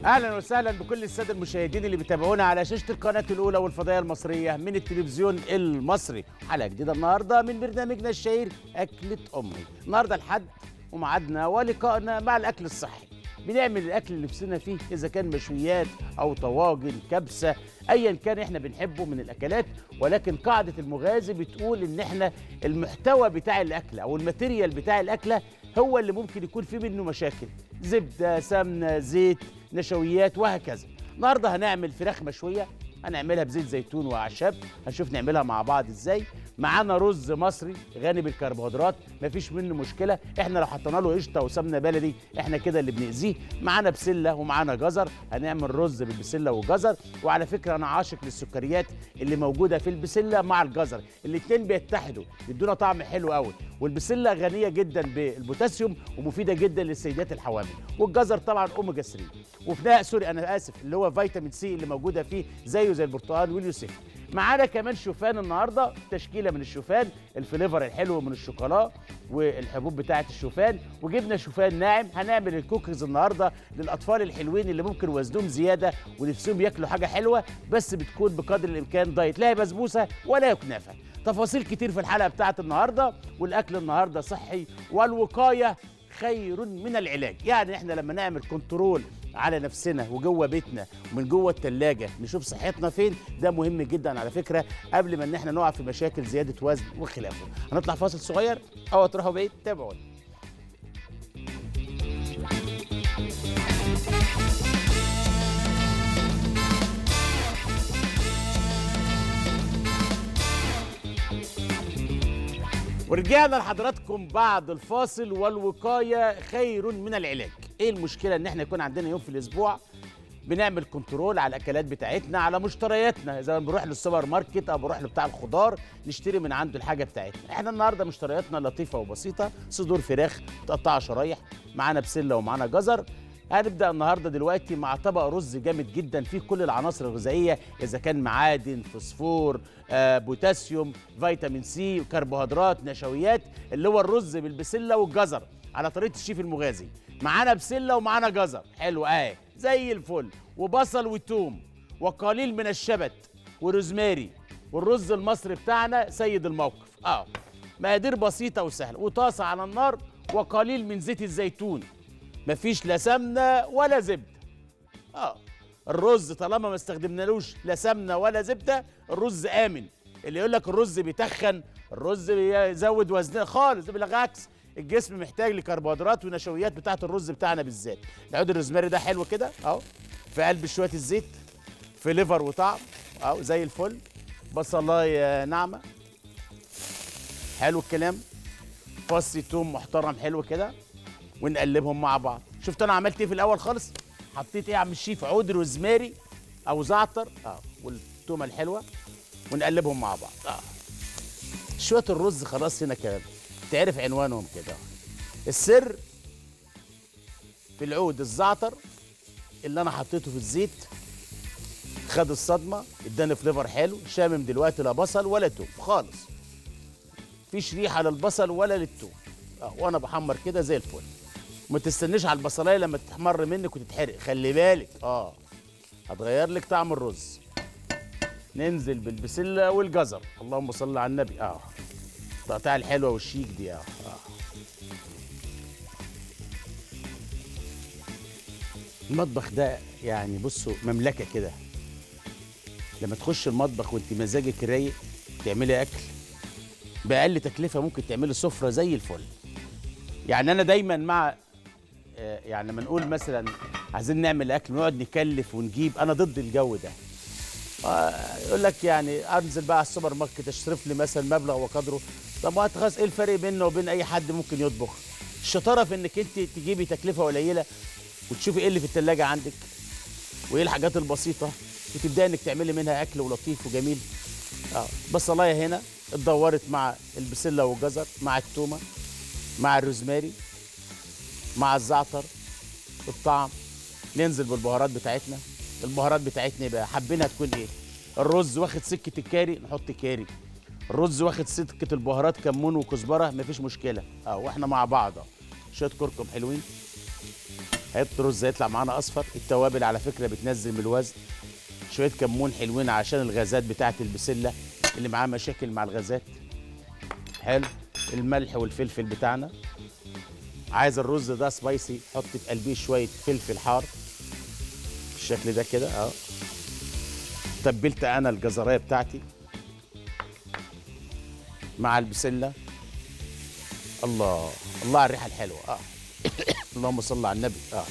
اهلا وسهلا بكل الساده المشاهدين اللي بيتابعونا على شاشه القناه الاولى والفضائيه المصريه من التلفزيون المصري حلقه جديده النهارده من برنامجنا الشهير اكله امي النهارده الحد وميعادنا ولقائنا مع الاكل الصحي بنعمل الاكل اللي نفسنا فيه اذا كان مشويات او طواجن كبسه ايا كان احنا بنحبه من الاكلات ولكن قاعده المغازي بتقول ان احنا المحتوى بتاع الاكله او الماتيريال بتاع الاكله هو اللي ممكن يكون فيه منه مشاكل زبده سمنه زيت نشويات وهكذا النهارده هنعمل فراخ مشويه هنعملها بزيت زيتون واعشاب هنشوف نعملها مع بعض ازاي معانا رز مصري غني بالكربوهيدرات مفيش منه مشكله احنا لو حطينا له قشطه وسمنه بلدي احنا كده اللي بنأذيه معانا بسله ومعانا جزر هنعمل رز بالبسله والجزر وعلى فكره انا عاشق للسكريات اللي موجوده في البسله مع الجزر الاثنين بيتحدوا يدونا طعم حلو قوي والبسله غنيه جدا بالبوتاسيوم ومفيده جدا للسيدات الحوامل والجزر طبعا اوميجا 3 وفي نهاية سوري انا اسف اللي هو فيتامين سي اللي موجوده فيه زيه زي البرتقال واليوسف معانا كمان شوفان النهارده تشكيله من الشوفان الفليفر الحلو من الشوكولا والحبوب بتاعه الشوفان وجبنا شوفان ناعم هنعمل الكوكيز النهارده للاطفال الحلوين اللي ممكن وزنهم زياده ونفسهم ياكلوا حاجه حلوه بس بتكون بقدر الامكان دايت لا هي بسبوسه ولا هي كنافه تفاصيل كتير في الحلقه بتاعه النهارده والاكل النهارده صحي والوقايه خير من العلاج يعني احنا لما نعمل كنترول على نفسنا وجوه بيتنا ومن جوه التلاجة نشوف صحتنا فين ده مهم جدا على فكرة قبل ما ان احنا نقع في مشاكل زيادة وزن وخلافه هنطلع فاصل صغير او تروحوا بعيد تابعونا ورجعنا لحضراتكم بعد الفاصل والوقايه خير من العلاج ايه المشكله ان احنا يكون عندنا يوم في الاسبوع بنعمل كنترول على الاكلات بتاعتنا على مشترياتنا اذا بنروح للسوبر ماركت او بنروح لبتاع الخضار نشتري من عنده الحاجه بتاعتنا احنا النهارده مشترياتنا لطيفه وبسيطه صدور فراخ متقطعه شرايح معانا بسله ومعانا جزر هنبدا النهارده دلوقتي مع طبق رز جامد جدا فيه كل العناصر الغذائيه اذا كان معادن فوسفور آه، بوتاسيوم فيتامين سي كربوهيدرات نشويات اللي هو الرز بالبسله والجزر على طريقه الشيف المغازي معانا بسله ومعانا جزر حلو اهي زي الفل وبصل وتوم وقليل من الشبت وروزماري والرز المصري بتاعنا سيد الموقف اه مقادير بسيطه وسهله وطاسه على النار وقليل من زيت الزيتون مفيش لا سمنه ولا زبده اه الرز طالما ما استخدمنالوش لا سمنه ولا زبده الرز امن اللي يقول لك الرز بيتخن الرز بيزود وزن خالص بالعكس الجسم محتاج لكربوهيدرات ونشويات بتاعه الرز بتاعنا بالذات العود الروزماري ده حلو كده اهو في قلب شويه الزيت في ليفر وطعم اهو زي الفل بصلايه ناعمه حلو الكلام فص توم محترم حلو كده ونقلبهم مع بعض شفت انا عملت ايه في الاول خالص حطيت ايه يا عم الشيف عود روزماري او زعتر اه والتومه الحلوه ونقلبهم مع بعض اه شويه الرز خلاص هنا كمان تعرف عنوانهم كده السر في العود الزعتر اللي انا حطيته في الزيت خد الصدمه اداني فليفر حلو شامم دلوقتي لا بصل ولا توم خالص مفيش ريحه للبصل ولا للتوم اه وانا بحمر كده زي الفل ما تستنيش على البصلايه لما تحمر منك وتتحرق خلي بالك اه هتغير لك طعم الرز ننزل بالبسله والجزر اللهم صل على النبي اه التقطيعه الحلوه والشيك دي اه, آه. المطبخ ده يعني بصوا مملكه كده لما تخش المطبخ وانت مزاجك رايق تعملي اكل باقل تكلفه ممكن تعملي سفره زي الفل يعني انا دايما مع آه، يعني لما نقول مثلا عايزين نعمل اكل ونقعد نكلف ونجيب انا ضد الجو ده آه، يقول لك يعني انزل بقى على السوبر ماركت اشترف لي مثلا مبلغ وقدره طب ما خلاص ايه الفرق بينه وبين اي حد ممكن يطبخ الشطاره في انك انت تجيبي تكلفه قليله وتشوفي ايه اللي في الثلاجه عندك وايه الحاجات البسيطه وتبداي انك تعملي منها اكل ولطيف وجميل اه بصلايه هنا اتدورت مع البسله والجزر مع التومه مع الروزماري مع الزعتر الطعم ننزل بالبهارات بتاعتنا البهارات بتاعتنا بقى حابينها تكون ايه الرز واخد سكه الكاري نحط كاري الرز واخد سكه البهارات كمون وكزبره مفيش مشكله اه واحنا مع بعض اه شويه كركم حلوين هيط رز هيطلع معانا اصفر التوابل على فكره بتنزل من الوزن شويه كمون حلوين عشان الغازات بتاعه البسله اللي معاه مشاكل مع الغازات حلو الملح والفلفل بتاعنا عايز الرز ده سبايسي حط في قلبيه شويه فلفل حار بالشكل ده كده اه تبلت انا الجزرايه بتاعتي مع البسله الله الله على الريحه الحلوه اه اللهم صل على النبي اه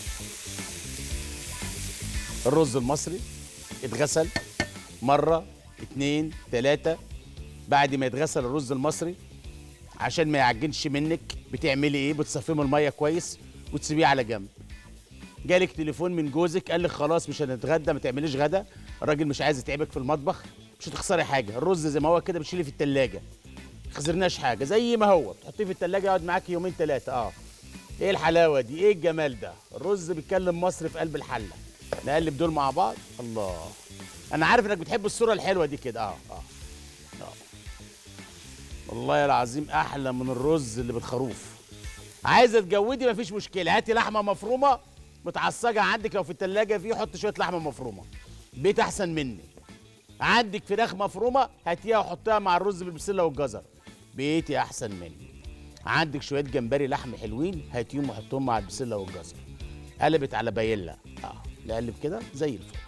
الرز المصري اتغسل مره اتنين تلاته بعد ما يتغسل الرز المصري عشان ما يعجنش منك بتعملي ايه بتصفيه من الميه كويس وتسيبيه على جنب جالك تليفون من جوزك قال لك خلاص مش هنتغدى ما تعمليش غدا الراجل مش عايز يتعبك في المطبخ مش هتخسري حاجه الرز زي ما هو كده بتشيليه في التلاجة خسرناش حاجه زي ما هو تحطيه في التلاجة يقعد معاك يومين ثلاثه اه ايه الحلاوه دي ايه الجمال ده الرز بيتكلم مصر في قلب الحله نقلب دول مع بعض الله انا عارف انك بتحب الصوره الحلوه دي كده اه اه اه والله العظيم احلى من الرز اللي بالخروف عايزه تجودي مفيش مشكله هاتي لحمه مفرومه متعصجه عندك لو في التلاجة فيه حط شويه لحمه مفرومه بيت احسن مني عندك فراخ مفرومه هاتيها وحطيها مع الرز بالبسله والجزر بيتي احسن مني عندك شويه جمبري لحم حلوين هاتيهم وحطهم مع البسله والجزر قلبت على بايلا اه نقلب كده زي الفل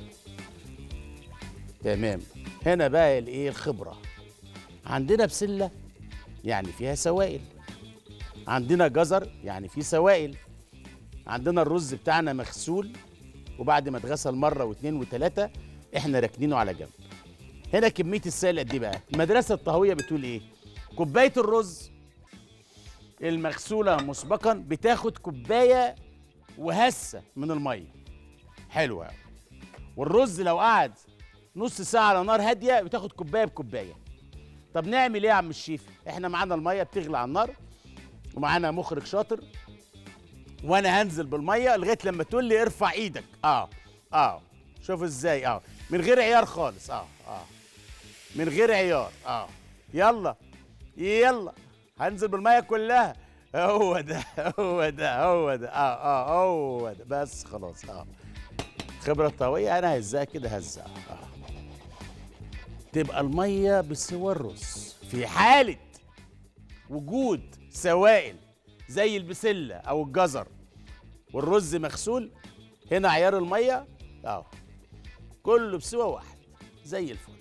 تمام هنا بقى الايه الخبره عندنا بسله يعني فيها سوائل عندنا جزر يعني فيه سوائل عندنا الرز بتاعنا مغسول وبعد ما اتغسل مره واثنين وثلاثه احنا راكنينه على جنب هنا كميه السائل قد ايه بقى المدرسه الطهويه بتقول ايه كوبايه الرز المغسوله مسبقا بتاخد كوبايه وهسه من الميه حلوه أوي. والرز لو قعد نص ساعه على نار هاديه بتاخد كوبايه بكوبايه طب نعمل ايه يا عم الشيف احنا معانا الميه بتغلي على النار ومعانا مخرج شاطر وانا هنزل بالميه لغايه لما تقول لي ارفع ايدك اه اه شوف ازاي اه من غير عيار خالص اه اه من غير عيار اه يلا يلا هنزل بالميه كلها هو ده هو ده هو ده اه اه هو ده بس خلاص اه خبرة طوية أنا هزها كده هزها آه. تبقى المية بسوى الرز في حالة وجود سوائل زي البسلة أو الجزر والرز مغسول هنا عيار المية أهو كله بسوى واحد زي الفل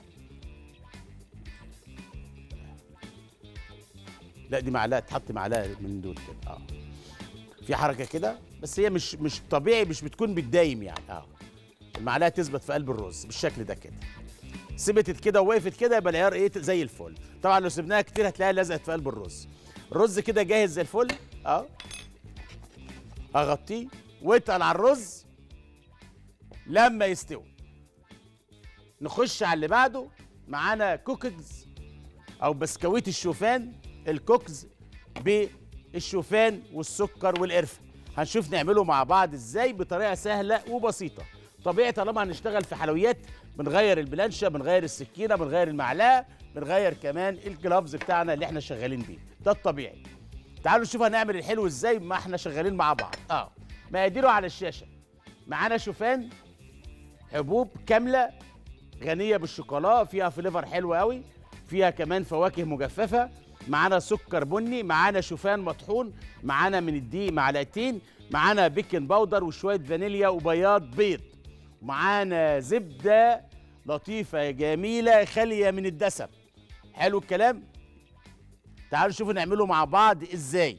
لا دي معلقة تحط معلقة من دول كده اه في حركة كده بس هي مش مش طبيعي مش بتكون بتدايم يعني اه المعلقة تثبت في قلب الرز بالشكل ده كده ثبتت كده ووقفت كده يبقى العيار ايه زي الفل طبعا لو سبناها كتير هتلاقيها لزقت في قلب الرز الرز كده جاهز زي الفل اه اغطيه واتقل على الرز لما يستوي نخش على اللي بعده معانا كوكيز او بسكويت الشوفان الكوكز بالشوفان والسكر والقرفه هنشوف نعمله مع بعض ازاي بطريقه سهله وبسيطه طبيعي طالما هنشتغل في حلويات بنغير البلانشه بنغير السكينه بنغير المعلقه بنغير كمان الجلافز بتاعنا اللي احنا شغالين بيه ده الطبيعي تعالوا نشوف هنعمل الحلو ازاي ما احنا شغالين مع بعض اه مقاديره على الشاشه معانا شوفان حبوب كامله غنيه بالشوكولا فيها فليفر حلو قوي فيها كمان فواكه مجففه معانا سكر بني معانا شوفان مطحون معانا من الدقيق معلقتين معانا بيكنج باودر وشويه فانيليا وبياض بيض معانا زبده لطيفه جميله خاليه من الدسم حلو الكلام تعالوا نشوف نعمله مع بعض ازاي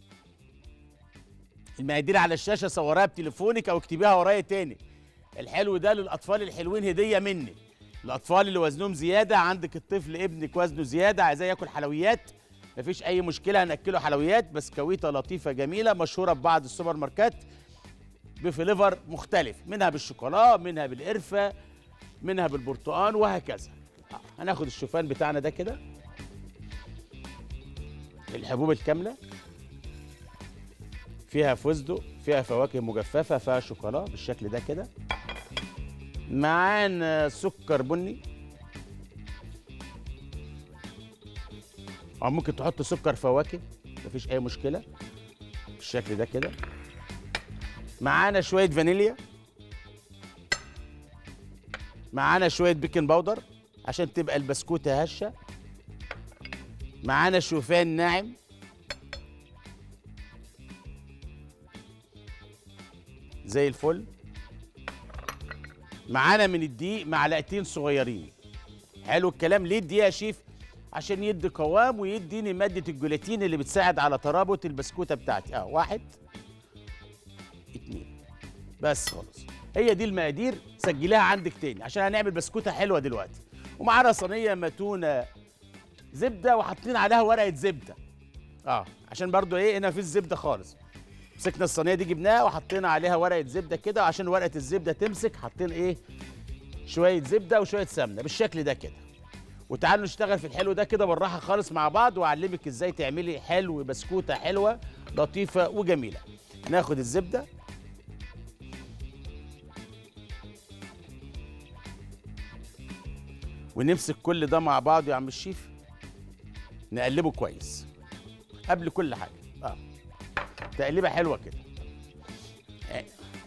المقادير على الشاشه صورها بتليفونك او اكتبيها ورايا تاني الحلو ده للاطفال الحلوين هديه مني الاطفال اللي وزنهم زياده عندك الطفل ابنك وزنه زياده عايزاه ياكل حلويات مفيش اي مشكله هناكله حلويات بسكويته لطيفه جميله مشهوره في بعض السوبر ماركات بفليفر مختلف منها بالشوكولا منها بالقرفه منها بالبرتقال وهكذا آه، هناخد الشوفان بتاعنا ده كده الحبوب الكامله فيها فستق فيها فواكه مجففه فيها شوكولا بالشكل ده كده معانا سكر بني او ممكن تحط سكر فواكه مفيش اي مشكله بالشكل ده كده معانا شويه فانيليا معانا شويه بيكنج باودر عشان تبقى البسكوته هشه معانا شوفان ناعم زي الفل معانا من الدقيق معلقتين صغيرين حلو الكلام ليه الدقيق يا شيف عشان يدي قوام ويديني ماده الجلاتين اللي بتساعد على ترابط البسكوته بتاعتي اه واحد اتنين بس خلاص هي دي المقادير سجليها عندك تاني عشان هنعمل بسكوته حلوه دلوقتي ومعانا صينيه متونه زبده وحاطين عليها ورقه زبده اه عشان برضو ايه هنا مفيش زبده خالص مسكنا الصينيه دي جبناها وحطينا عليها ورقه زبده كده وعشان ورقه الزبده تمسك حاطين ايه شويه زبده وشويه سمنه بالشكل ده كده وتعالوا نشتغل في الحلو ده كده بالراحه خالص مع بعض واعلمك ازاي تعملي حلو بسكوته حلوه لطيفه وجميله ناخد الزبده ونمسك كل ده مع بعض يا عم الشيف نقلبه كويس قبل كل حاجه اه تقليبه حلوه كده ع-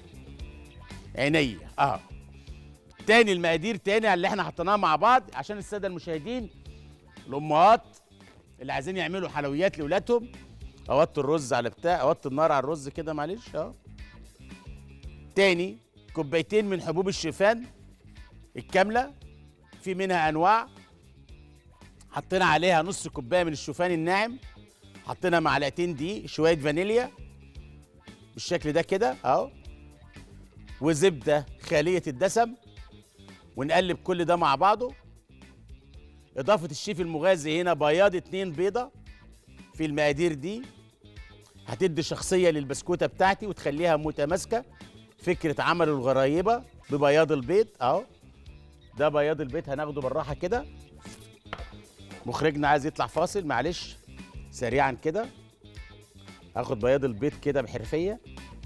عينيا اه تاني المقادير تاني على اللي احنا حطيناها مع بعض عشان الساده المشاهدين الامهات اللي عايزين يعملوا حلويات لاولادهم اوطي الرز على بتاع اوطي النار على الرز كده معلش اه تاني كوبايتين من حبوب الشوفان الكامله في منها انواع حطينا عليها نص كوبايه من الشوفان الناعم حطينا معلقتين دي شويه فانيليا بالشكل ده كده اهو وزبده خاليه الدسم ونقلب كل ده مع بعضه اضافه الشيف المغازي هنا بياض اتنين بيضه في المقادير دي هتدي شخصيه للبسكوته بتاعتي وتخليها متماسكه فكره عمل الغرايبه ببياض البيض اهو ده بياض البيض هناخده بالراحه كده مخرجنا عايز يطلع فاصل معلش سريعا كده هاخد بياض البيض كده بحرفيه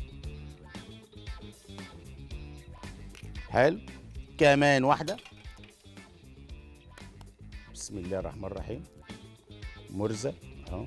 حلو كمان واحده بسم الله الرحمن الرحيم مرزه اهو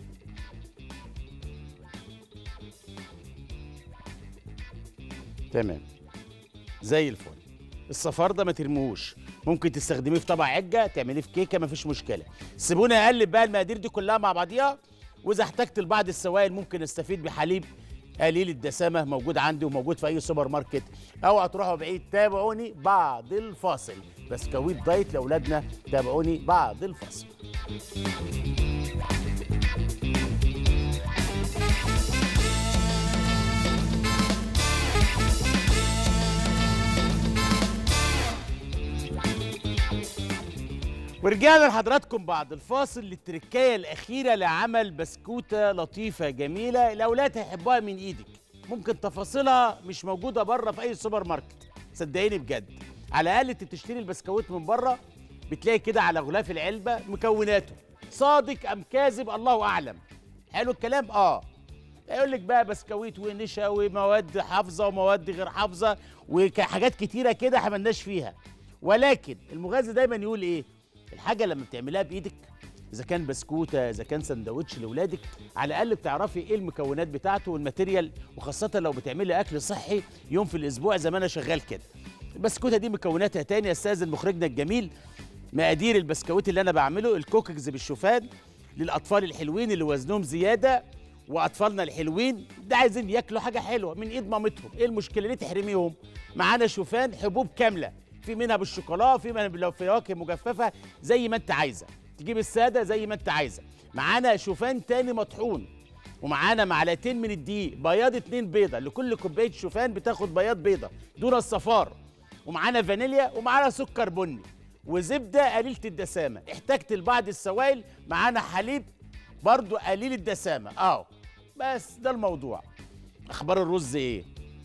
تمام زي الفل الصفار ده ما ترموهوش ممكن تستخدميه في طبق عجه تعمليه في كيكه مفيش مشكله سيبوني اقلب بقى المقادير دي كلها مع بعضيها واذا احتجت لبعض السوائل ممكن استفيد بحليب قليل الدسامه موجود عندي وموجود في اي سوبر ماركت او هتروحوا بعيد تابعوني بعد الفاصل بسكويت دايت لاولادنا تابعوني بعد الفاصل ورجعنا لحضراتكم بعد الفاصل للتركايه الاخيره لعمل بسكوته لطيفه جميله الاولاد هيحبوها من ايدك ممكن تفاصيلها مش موجوده بره في اي سوبر ماركت صدقيني بجد على الاقل انت بتشتري البسكويت من بره بتلاقي كده على غلاف العلبه مكوناته صادق ام كاذب الله اعلم حلو الكلام اه يقول لك بقى بسكويت ونشا ومواد حافظه ومواد غير حافظه وحاجات كتيره كده احنا مالناش فيها ولكن المغذي دايما يقول ايه الحاجه لما بتعملها بايدك اذا كان بسكوته اذا كان سندوتش لاولادك على الاقل بتعرفي ايه المكونات بتاعته والماتيريال وخاصه لو بتعملي اكل صحي يوم في الاسبوع زي ما انا شغال كده البسكوته دي مكوناتها تاني استاذن مخرجنا الجميل مقادير البسكويت اللي انا بعمله الكوكيز بالشوفان للاطفال الحلوين اللي وزنهم زياده واطفالنا الحلوين ده عايزين ياكلوا حاجه حلوه من ايد مامتهم ايه المشكله ليه تحرميهم معانا شوفان حبوب كامله في منها بالشوكولا في منها بالفواكه مجففه زي ما انت عايزه تجيب الساده زي ما انت عايزه معانا شوفان تاني مطحون ومعانا معلقتين من الدقيق بياض اتنين بيضه لكل كوبايه شوفان بتاخد بياض بيضه دون الصفار ومعانا فانيليا ومعانا سكر بني وزبده قليله الدسامه احتجت لبعض السوائل معانا حليب برضو قليل الدسامه اه بس ده الموضوع اخبار الرز ايه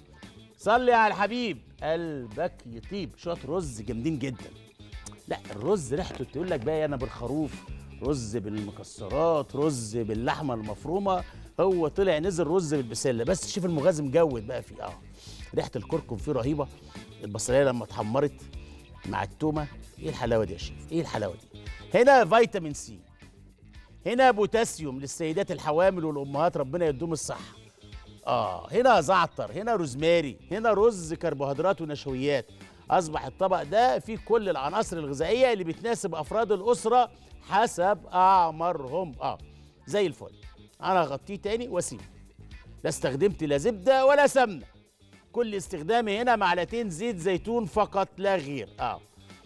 صلي على الحبيب قلبك يطيب شويه رز جامدين جدا لا الرز ريحته تقول لك بقى انا بالخروف رز بالمكسرات رز باللحمه المفرومه هو طلع نزل رز بالبسله بس شوف المغازي مجود بقى فيه اه ريحه الكركم فيه رهيبه البصليه لما اتحمرت مع التومه ايه الحلاوه دي يا شيف ايه الحلاوه دي هنا فيتامين سي هنا بوتاسيوم للسيدات الحوامل والامهات ربنا يدوم الصحه اه هنا زعتر هنا روزماري هنا رز كربوهيدرات ونشويات اصبح الطبق ده فيه كل العناصر الغذائيه اللي بتناسب افراد الاسره حسب اعمارهم اه زي الفل انا هغطيه تاني واسيبه لا استخدمت لا زبده ولا سمنه كل استخدامي هنا معلقتين زيت زيتون فقط لا غير اه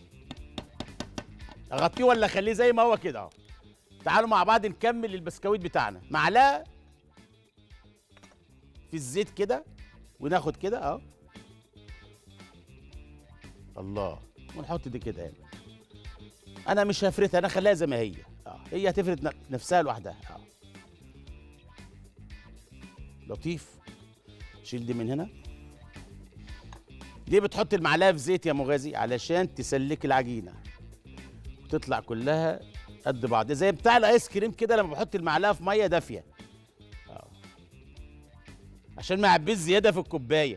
اغطيه ولا اخليه زي ما هو كده اه تعالوا مع بعض نكمل البسكويت بتاعنا معلقه في الزيت كده وناخد كده اه الله ونحط دي كده هنا انا مش هفردها انا خليها زي ما هي اه هي هتفرد ن- نفسها لوحدها اه لطيف شيل دي من هنا دي بتحط المعلقه في زيت يا مغازي علشان تسلك العجينه وتطلع كلها قد بعض زي بتاع الايس كريم كده لما بحط المعلقه في ميه دافيه آه. عشان ما يعبيش زياده في الكوبايه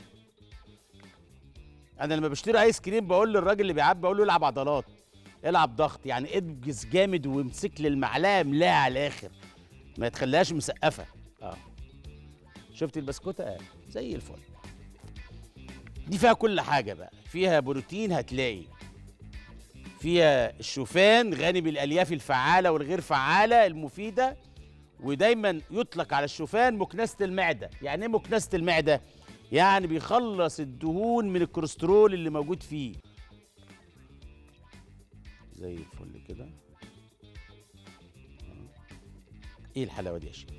انا لما بشتري ايس كريم بقول للراجل اللي بيعبي بقول له العب عضلات العب ضغط يعني ادجز جامد وامسك لي المعلقه املاها على الاخر ما تخليهاش مسقفه اه شفت البسكوته اه زي الفل دي فيها كل حاجه بقى فيها بروتين هتلاقي فيها الشوفان غني بالالياف الفعاله والغير فعاله المفيده ودايما يطلق على الشوفان مكنسه المعده يعني ايه مكنسه المعده يعني بيخلص الدهون من الكوليسترول اللي موجود فيه زي الفل كده آه. ايه الحلاوه دي يا شيخ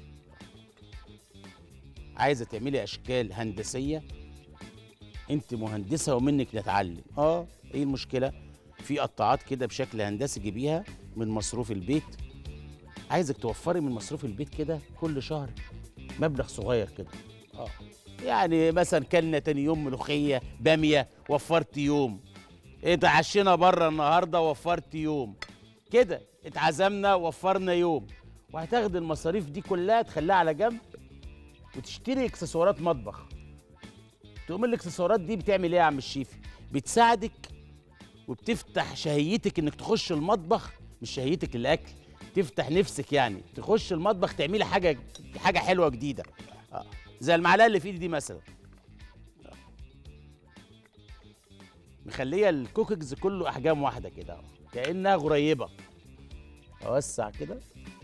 عايزه تعملي اشكال هندسيه انت مهندسه ومنك نتعلم اه ايه المشكله في قطاعات كده بشكل هندسي جيبيها من مصروف البيت عايزك توفري من مصروف البيت كده كل شهر مبلغ صغير كده اه يعني مثلا كلنا تاني يوم ملوخيه باميه وفرت يوم اتعشينا بره النهارده وفرت يوم كده اتعزمنا وفرنا يوم وهتاخد المصاريف دي كلها تخليها على جنب وتشتري اكسسوارات مطبخ تقوم الاكسسوارات دي بتعمل ايه يا عم الشيفي بتساعدك وبتفتح شهيتك انك تخش المطبخ مش شهيتك الاكل تفتح نفسك يعني تخش المطبخ تعملي حاجه حاجه حلوه جديده آه. زي المعلقه اللي في ايدي دي مثلا آه. مخليه الكوكيز كله احجام واحده كده أهو. كانها غريبه اوسع كده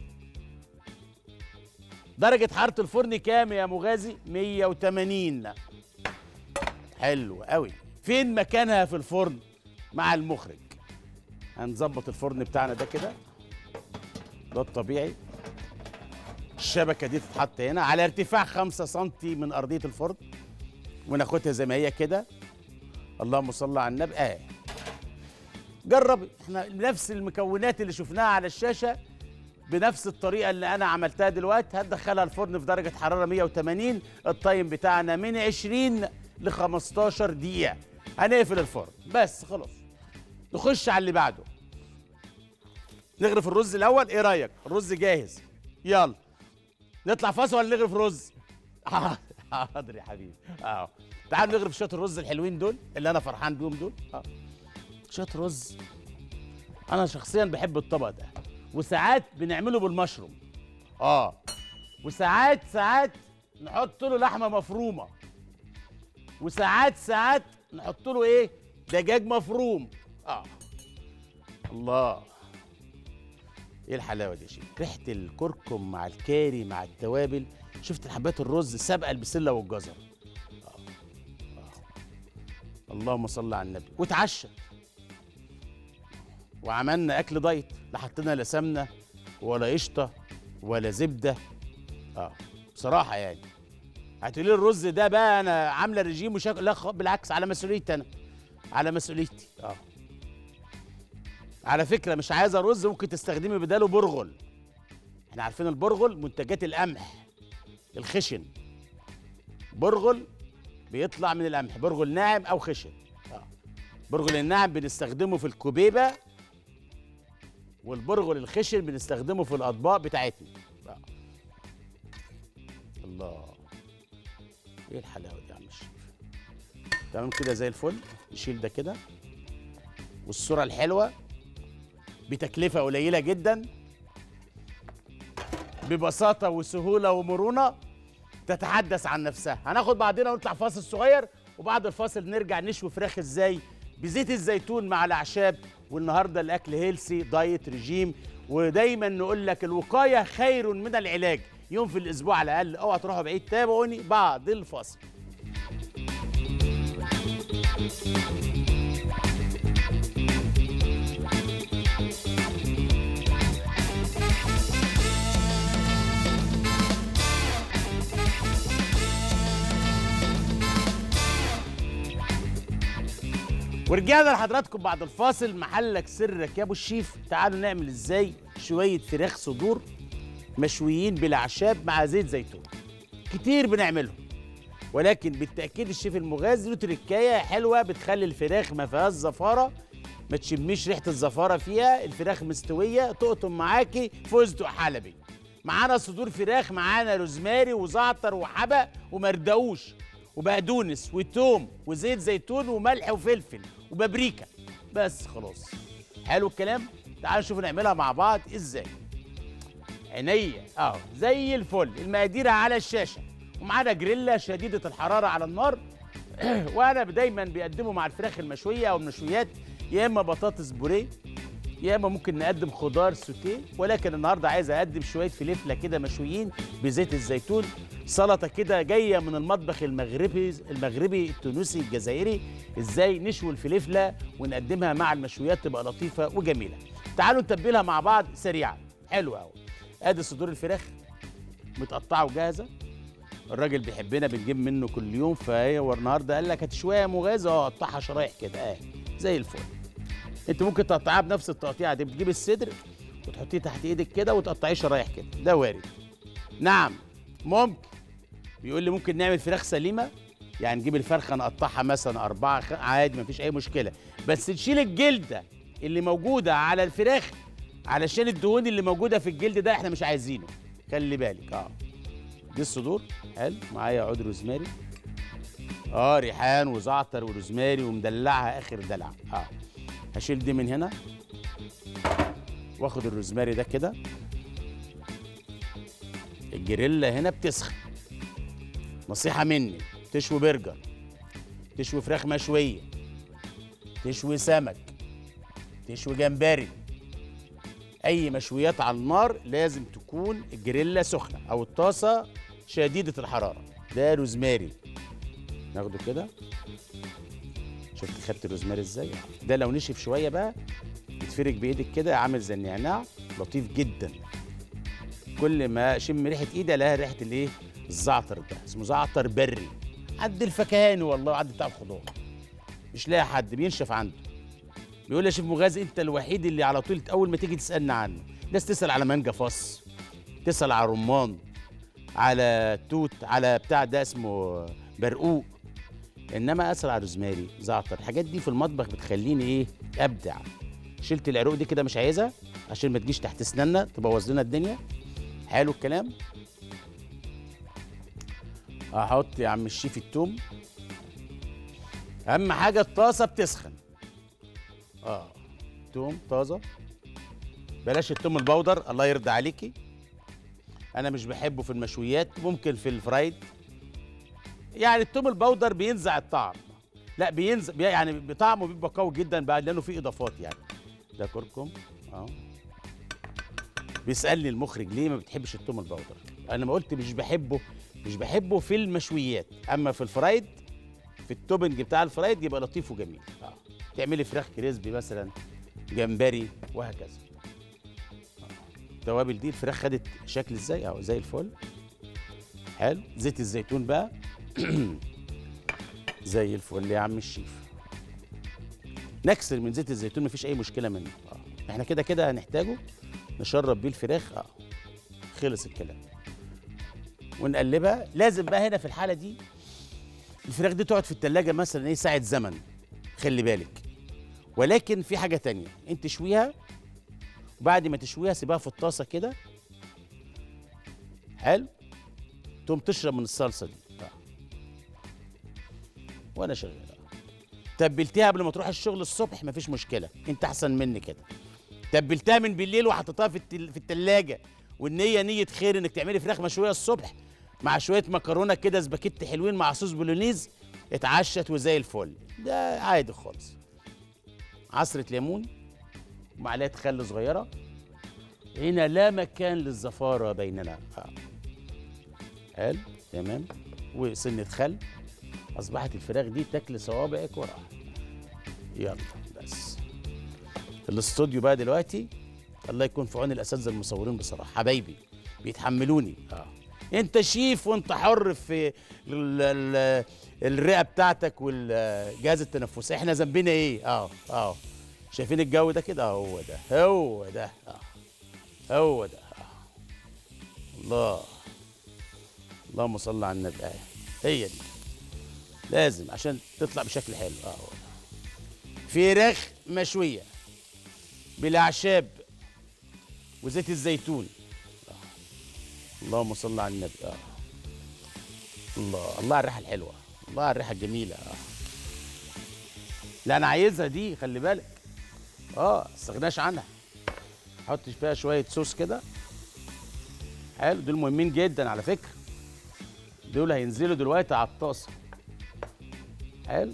درجة حرارة الفرن كام يا مغازي؟ 180 حلو قوي فين مكانها في الفرن؟ مع المخرج هنظبط الفرن بتاعنا ده كده ده الطبيعي الشبكة دي تتحط هنا على ارتفاع 5 سم من أرضية الفرن وناخدها زي ما هي كده اللهم صل على النبي اه جربي احنا نفس المكونات اللي شفناها على الشاشة بنفس الطريقة اللي أنا عملتها دلوقتي هتدخلها الفرن في درجة حرارة 180 التايم بتاعنا من 20 ل 15 دقيقة هنقفل الفرن بس خلاص نخش على اللي بعده نغرف الرز الأول إيه رأيك؟ الرز جاهز يلا نطلع فاصل ولا نغرف رز؟ حاضر يا حبيبي اه تعالوا نغرف شوية الرز الحلوين دول اللي أنا فرحان بيهم دول اه شوية رز أنا شخصيا بحب الطبق ده وساعات بنعمله بالمشروم اه وساعات ساعات نحط له لحمه مفرومه وساعات ساعات نحط له ايه دجاج مفروم اه الله ايه الحلاوه دي يا شيخ ريحه الكركم مع الكاري مع التوابل شفت حبات الرز سابقه البسله والجزر آه. آه. اللهم صل على النبي واتعشى وعملنا اكل دايت لا حطينا لا سمنه ولا قشطه ولا زبده اه بصراحه يعني هتقولي لي الرز ده بقى انا عامله رجيم وشكل لا خ- بالعكس على مسؤوليتي انا على مسؤوليتي اه على فكره مش عايزه رز ممكن تستخدمي بداله برغل احنا عارفين البرغل منتجات القمح الخشن برغل بيطلع من القمح برغل ناعم او خشن اه برغل الناعم بنستخدمه في الكبيبه والبرغل الخشن بنستخدمه في الاطباق بتاعتنا آه. الله ايه الحلاوه دي يا عم الشيف تمام كده زي الفل نشيل ده كده والصوره الحلوه بتكلفه قليله جدا ببساطه وسهوله ومرونه تتحدث عن نفسها هناخد بعضنا ونطلع فاصل صغير وبعد الفاصل نرجع نشوي فراخ ازاي بزيت الزيتون مع الاعشاب والنهارده الاكل هيلسي دايت رجيم ودايما نقول لك الوقايه خير من العلاج يوم في الاسبوع على الاقل اوعى تروحوا بعيد تابعوني بعد الفاصل ورجعنا لحضراتكم بعد الفاصل محلك سرك يا ابو الشيف تعالوا نعمل ازاي شويه فراخ صدور مشويين بالاعشاب مع زيت زيتون كتير بنعملهم ولكن بالتاكيد الشيف المغازي له تركايه حلوه بتخلي الفراخ ما فيهاش زفاره ما تشميش ريحه الزفاره فيها الفراخ مستويه تقطم معاكي فستق حلبي معانا صدور فراخ معانا روزماري وزعتر وحبق ومردقوش وبقدونس وتوم وزيت زيتون وملح وفلفل وبابريكا بس خلاص حلو الكلام تعالوا نشوف نعملها مع بعض ازاي عينيا اه زي الفل المقادير على الشاشه ومعانا جريلا شديده الحراره على النار وانا دايما بيقدموا مع الفراخ المشويه او المشويات يا اما بطاطس بوريه يا اما ممكن نقدم خضار سوتيه ولكن النهارده عايز اقدم شويه فلفله كده مشويين بزيت الزيتون سلطه كده جايه من المطبخ المغربي المغربي التونسي الجزائري ازاي نشوي الفلفله ونقدمها مع المشويات تبقى لطيفه وجميله تعالوا نتبلها مع بعض سريعا حلو قوي ادي صدور الفراخ متقطعه وجاهزه الراجل بيحبنا بنجيب منه كل يوم فهي النهارده قال لك هتشويها يا مغازي اه قطعها شرايح كده اه زي الفل انت ممكن تقطعها بنفس التقطيعه دي بتجيب الصدر وتحطيه تحت ايدك كده وتقطعيه شرايح كده ده وارد نعم ممكن بيقول لي ممكن نعمل فراخ سليمه يعني نجيب الفرخه نقطعها مثلا أربعة خ... عادي مفيش أي مشكلة بس نشيل الجلدة اللي موجودة على الفراخ علشان الدهون اللي موجودة في الجلد ده احنا مش عايزينه خلي بالك اه دي الصدور حلو معايا عود روزماري اه ريحان وزعتر وروزماري ومدلعها اخر دلع اه هشيل دي من هنا واخد الروزماري ده كده الجريلا هنا بتسخن نصيحة مني تشوي برجر تشوي فراخ مشوية تشوي سمك تشوي جمبري أي مشويات على النار لازم تكون الجريلا سخنة أو الطاسة شديدة الحرارة ده روزماري ناخده كده شفت خدت الروزماري ازاي ده لو نشف شويه بقى يتفرك بايدك كده عامل زي النعناع لطيف جدا كل ما اشم ريحه ايدي الاقيها ريحه الايه الزعتر ده اسمه زعتر بري عند الفكهاني والله عند بتاع الخضار مش لاقي حد بينشف عنده بيقول لي يا شيف مغازي انت الوحيد اللي على طول اول ما تيجي تسالني عنه ناس تسال على مانجا فص تسال على رمان على توت على بتاع ده اسمه برقوق انما اسال على روزماري زعتر الحاجات دي في المطبخ بتخليني ايه ابدع شلت العروق دي كده مش عايزها عشان ما تجيش تحت اسناننا تبوظ لنا الدنيا حلو الكلام احط يا عم الشيف التوم اهم حاجه الطاسه بتسخن اه توم طازه بلاش التوم البودر الله يرضى عليكي انا مش بحبه في المشويات ممكن في الفرايد يعني التوم البودر بينزع الطعم لا بينزع بي يعني طعمه بيبقى قوي جدا بعد لانه فيه اضافات يعني ده كركم اه بيسالني المخرج ليه ما بتحبش التوم البودر انا ما قلت مش بحبه مش بحبه في المشويات اما في الفرايد في التوبنج بتاع الفرايد يبقى لطيف وجميل اه تعملي فراخ كريسبي مثلا جمبري وهكذا التوابل دي الفراخ خدت شكل ازاي اهو زي الفل حلو زيت الزيتون بقى زي الفل يا عم الشيف نكسر من زيت الزيتون مفيش اي مشكله منه اه احنا كده كده هنحتاجه نشرب بيه الفراخ اه خلص الكلام ونقلبها لازم بقى هنا في الحاله دي الفراخ دي تقعد في التلاجة مثلا ايه ساعه زمن خلي بالك ولكن في حاجه تانية انت تشويها وبعد ما تشويها سيبها في الطاسه كده حلو تقوم تشرب من الصلصه دي آه. وانا شغال تبلتها قبل ما تروح الشغل الصبح مفيش مشكله انت احسن مني كده تبلتها من بالليل وحطيتها في التل... في التلاجة والنيه نيه خير انك تعملي فراخ مشويه الصبح مع شويه مكرونه كده سباكيتي حلوين مع صوص بولونيز اتعشت وزي الفل ده عادي خالص عصره ليمون ومعلقه خل صغيره هنا لا مكان للزفاره بيننا آه. حلو تمام وسنه خل اصبحت الفراخ دي تاكل صوابعك وراها يلا بس الاستوديو بقى دلوقتي الله يكون في عون الاساتذه المصورين بصراحه حبايبي بيتحملوني اه انت شيف وانت حر في ال ال الرئه بتاعتك والجهاز التنفسي احنا ذنبنا ايه اه اه شايفين الجو ده كده هو ده هو ده اه هو ده آه. الله اللهم صل على النبي آه. هي دي لازم عشان تطلع بشكل حلو اه هو ده. فراخ مشويه بالاعشاب وزيت الزيتون آه. اللهم صل على النبي اه الله الله على الريحه الحلوه الله على الريحه الجميله اه لا انا عايزها دي خلي بالك اه استغناش عنها حط فيها شويه صوص كده حلو دول مهمين جدا على فكره دول هينزلوا دلوقتي على الطاسه حلو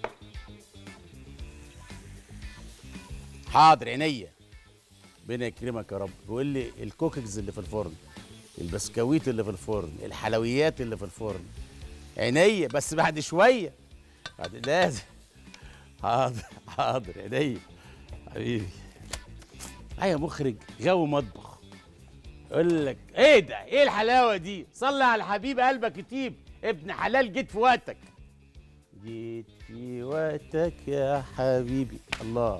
حاضر عينيا ربنا يكرمك يا رب بيقول لي الكوكيز اللي في الفرن البسكويت اللي في الفرن الحلويات اللي في الفرن عينيا بس بعد شويه بعد لازم حاضر حاضر عينيا حبيبي ايوه مخرج جو مطبخ يقول لك ايه ده ايه الحلاوه دي صلي على الحبيب قلبك يطيب ابن حلال جيت في وقتك جيت في وقتك يا حبيبي الله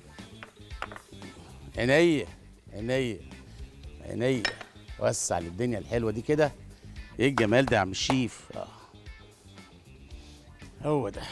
عينيا عينيا عينيا وسع للدنيا الحلوه دي كده ايه الجمال ده يا عم الشيف اه هو ده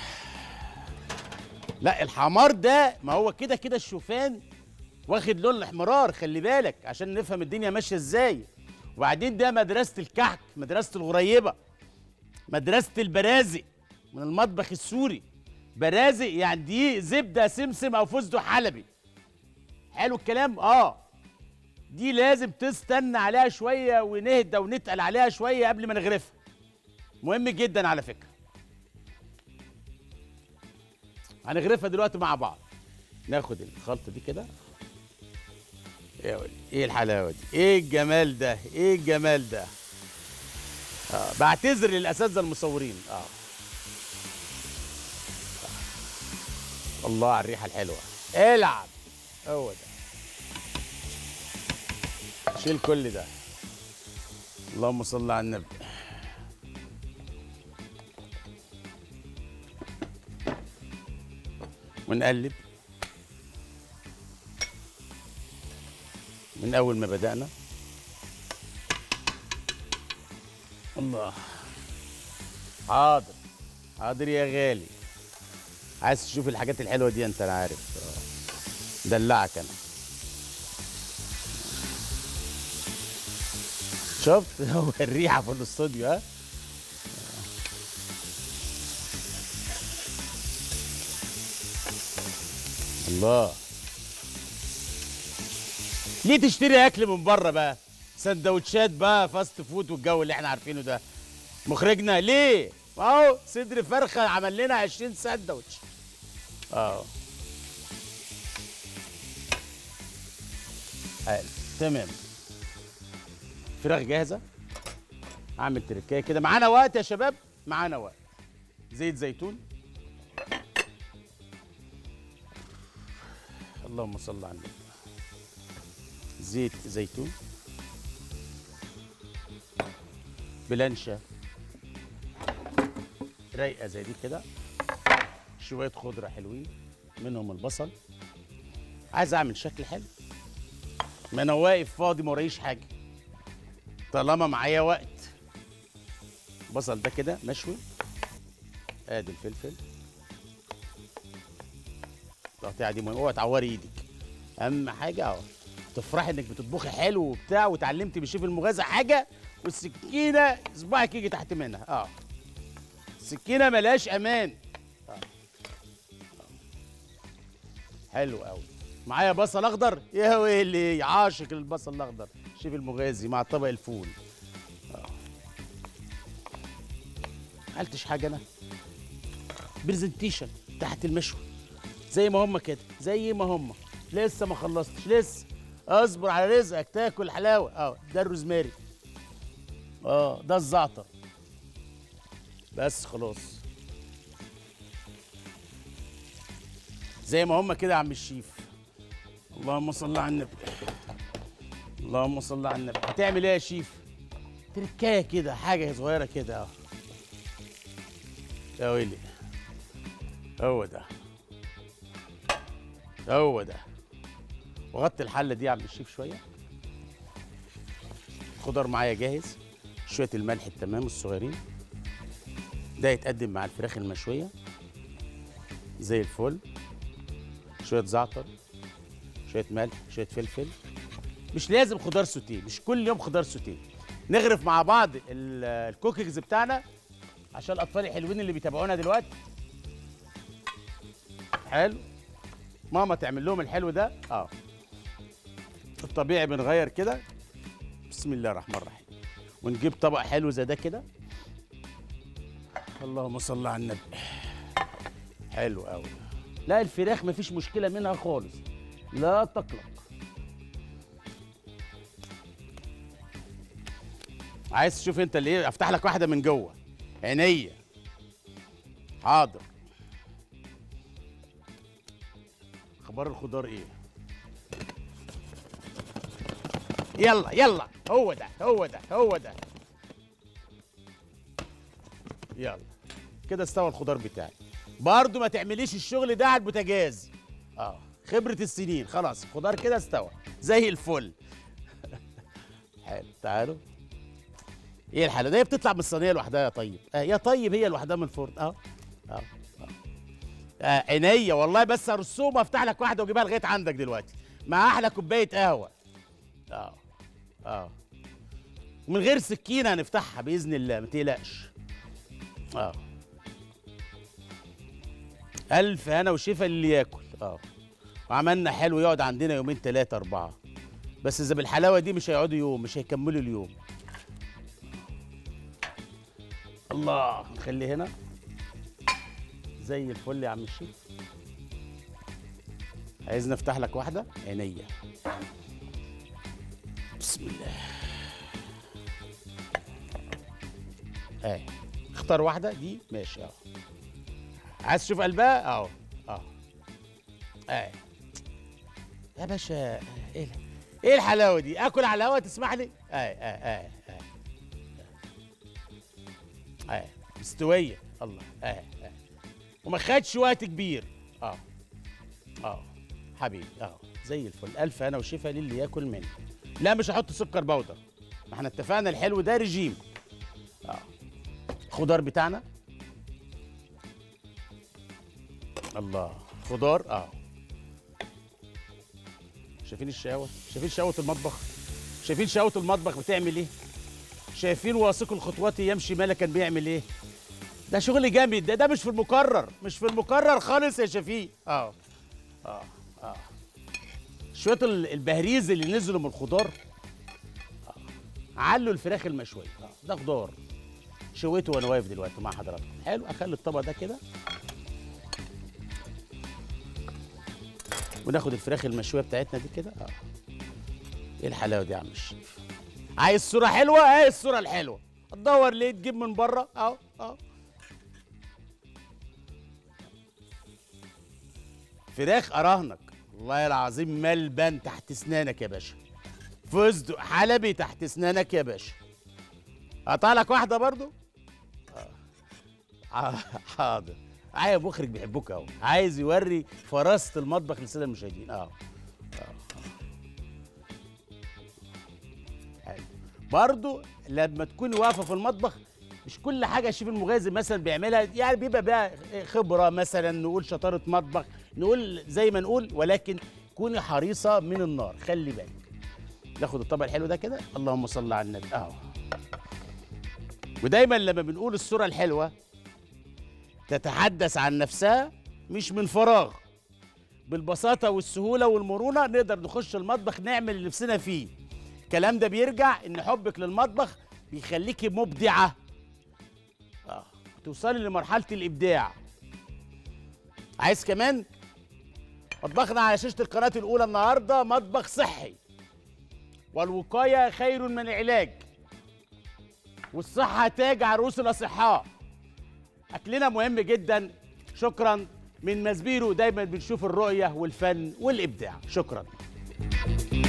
لا الحمار ده ما هو كده كده الشوفان واخد لون الاحمرار خلي بالك عشان نفهم الدنيا ماشيه ازاي وبعدين ده مدرسه الكحك مدرسه الغريبه مدرسه البرازق من المطبخ السوري برازق يعني دي زبده سمسم او فستق حلبي حلو الكلام اه دي لازم تستنى عليها شويه ونهدى ونتقل عليها شويه قبل ما نغرفها مهم جدا على فكره هنغرفها دلوقتي مع بعض ناخد الخلطه دي كده يا ولي ايه الحلاوه دي ايه الجمال ده ايه الجمال ده آه. بعتذر للاساتذه المصورين اه آه. الله على الريحه الحلوه العب هو ده شيل كل ده اللهم صل على النبي ونقلب من اول ما بدأنا الله حاضر حاضر يا غالي عايز تشوف الحاجات الحلوه دي انت انا عارف آه. دلعك انا شفت هو الريحه في الاستوديو ها الله ليه تشتري اكل من بره بقى سندوتشات بقى فاست فود والجو اللي احنا عارفينه ده مخرجنا ليه اهو صدر فرخه عمل لنا 20 سندوتش اه حلو تمام فراخ جاهزه اعمل تركايه كده معانا وقت يا شباب معانا وقت زيت زيتون اللهم صل على النبي زيت زيتون بلانشا رايقه زي دي كده شويه خضره حلوين منهم البصل عايز اعمل شكل حلو ما انا واقف فاضي ما ورايش حاجه طالما معايا وقت البصل ده كده مشوي ادي الفلفل التقطيعه دي مهمه اوعى تعوري ايدك اهم حاجه اهو تفرحي انك بتطبخي حلو وبتاع وتعلمتي من الشيف المغازى حاجه والسكينه صباعك يجي تحت منها اه السكينه ملهاش امان آه. آه. حلو قوي معايا بصل اخضر يا ويلي عاشق البصل الاخضر شيف المغازي مع طبق الفول آه. عملتش حاجه انا برزنتيشن تحت المشوي زي ما هم كده زي ما هم لسه ما خلصتش لسه اصبر على رزقك تاكل حلاوه اه ده الروزماري اه ده الزعتر بس خلاص زي ما هم كده يا عم الشيف اللهم صل على النبي اللهم صل على النبي هتعمل ايه يا شيف تركايه كده حاجه صغيره كده اه يا ويلي هو ده هو ده وغطي الحله دي يا عم الشيف شويه الخضار معايا جاهز شويه الملح التمام الصغيرين ده يتقدم مع الفراخ المشويه زي الفل شويه زعتر شويه ملح شويه فلفل مش لازم خضار سوتيه مش كل يوم خضار سوتيه نغرف مع بعض ال- الكوكيز بتاعنا عشان الاطفال الحلوين اللي بيتابعونا دلوقتي حلو ماما تعمل لهم الحلو ده اه الطبيعي بنغير كده بسم الله الرحمن الرحيم ونجيب طبق حلو زي ده كده اللهم صل على النبي حلو قوي لا الفراخ مفيش مشكله منها خالص لا تقلق عايز تشوف انت اللي ايه افتح لك واحده من جوه عينيا حاضر اخبار الخضار ايه يلا يلا هو ده هو ده هو ده يلا كده استوى الخضار بتاعي برضو ما تعمليش الشغل ده على البوتاجاز اه خبرة السنين خلاص الخضار كده استوى زي الفل حلو تعالوا ايه الحاله ده هي بتطلع من الصينيه لوحدها يا طيب آه يا طيب هي لوحدها من الفرن اه اه اه آه، عينيا والله بس ارسوم وافتح لك واحده واجيبها لغايه عندك دلوقتي مع احلى كوبايه قهوه اه اه ومن غير سكينه هنفتحها باذن الله ما تقلقش اه الف هنا وشفا اللي ياكل اه وعملنا حلو يقعد عندنا يومين ثلاثه اربعه بس اذا بالحلاوه دي مش هيقعدوا يوم مش هيكملوا اليوم الله نخلي هنا زي الفل يا عم الشيخ عايز نفتح لك واحده عينيا بسم الله اهي اختار واحده دي ماشي اهو عايز تشوف قلبها اهو اهو اهي يا باشا ايه ال- ايه الحلاوه دي اكل على الهوا تسمح لي اهي اهي اهي اهي اهي مستويه الله اهي اهي وما خدش وقت كبير اه اه حبيبي اه زي الفل الف انا وشفا للي ياكل مني لا مش هحط سكر بودر ما احنا اتفقنا الحلو ده رجيم اه الخضار بتاعنا الله خضار اه شايفين الشقاوه شايفين شقاوه المطبخ شايفين شقاوه المطبخ بتعمل ايه شايفين واثق الخطوات يمشي مالا كان بيعمل ايه ده شغل جامد ده ده مش في المكرر مش في المكرر خالص يا شفيق اه اه اه شويه ال- البهريز اللي نزلوا من الخضار آه. علوا الفراخ المشويه آه. ده خضار شويته وانا واقف دلوقتي مع حضراتكم حلو اخلي الطبق ده كده وناخد الفراخ المشويه بتاعتنا دي كده اه ايه الحلاوه دي يا عم الشيف عايز صوره حلوه اهي الصوره الحلوه تدور ليه تجيب من بره اهو اهو فراخ اراهنك والله العظيم ملبن تحت اسنانك يا باشا فستق حلبي تحت اسنانك يا باشا اقطع لك واحده برضو آه. حاضر عايز مخرج بيحبوك اهو عايز يوري فراسه المطبخ للساده المشاهدين اه حلو برضو لما تكوني واقفه في المطبخ مش كل حاجه الشيف المغازي مثلا بيعملها يعني بيبقى بقى خبره مثلا نقول شطاره مطبخ نقول زي ما نقول ولكن كوني حريصه من النار خلي بالك ناخد الطبق الحلو ده كده اللهم صل على النبي اهو ودايما لما بنقول الصوره الحلوه تتحدث عن نفسها مش من فراغ بالبساطه والسهوله والمرونه نقدر نخش المطبخ نعمل اللي نفسنا فيه الكلام ده بيرجع ان حبك للمطبخ بيخليكي مبدعه اه توصلي لمرحله الابداع عايز كمان مطبخنا على شاشه القناه الاولى النهارده مطبخ صحي والوقايه خير من العلاج والصحه تاج عروس الاصحاء اكلنا مهم جدا شكرا من مزبيرو دايما بنشوف الرؤيه والفن والابداع شكرا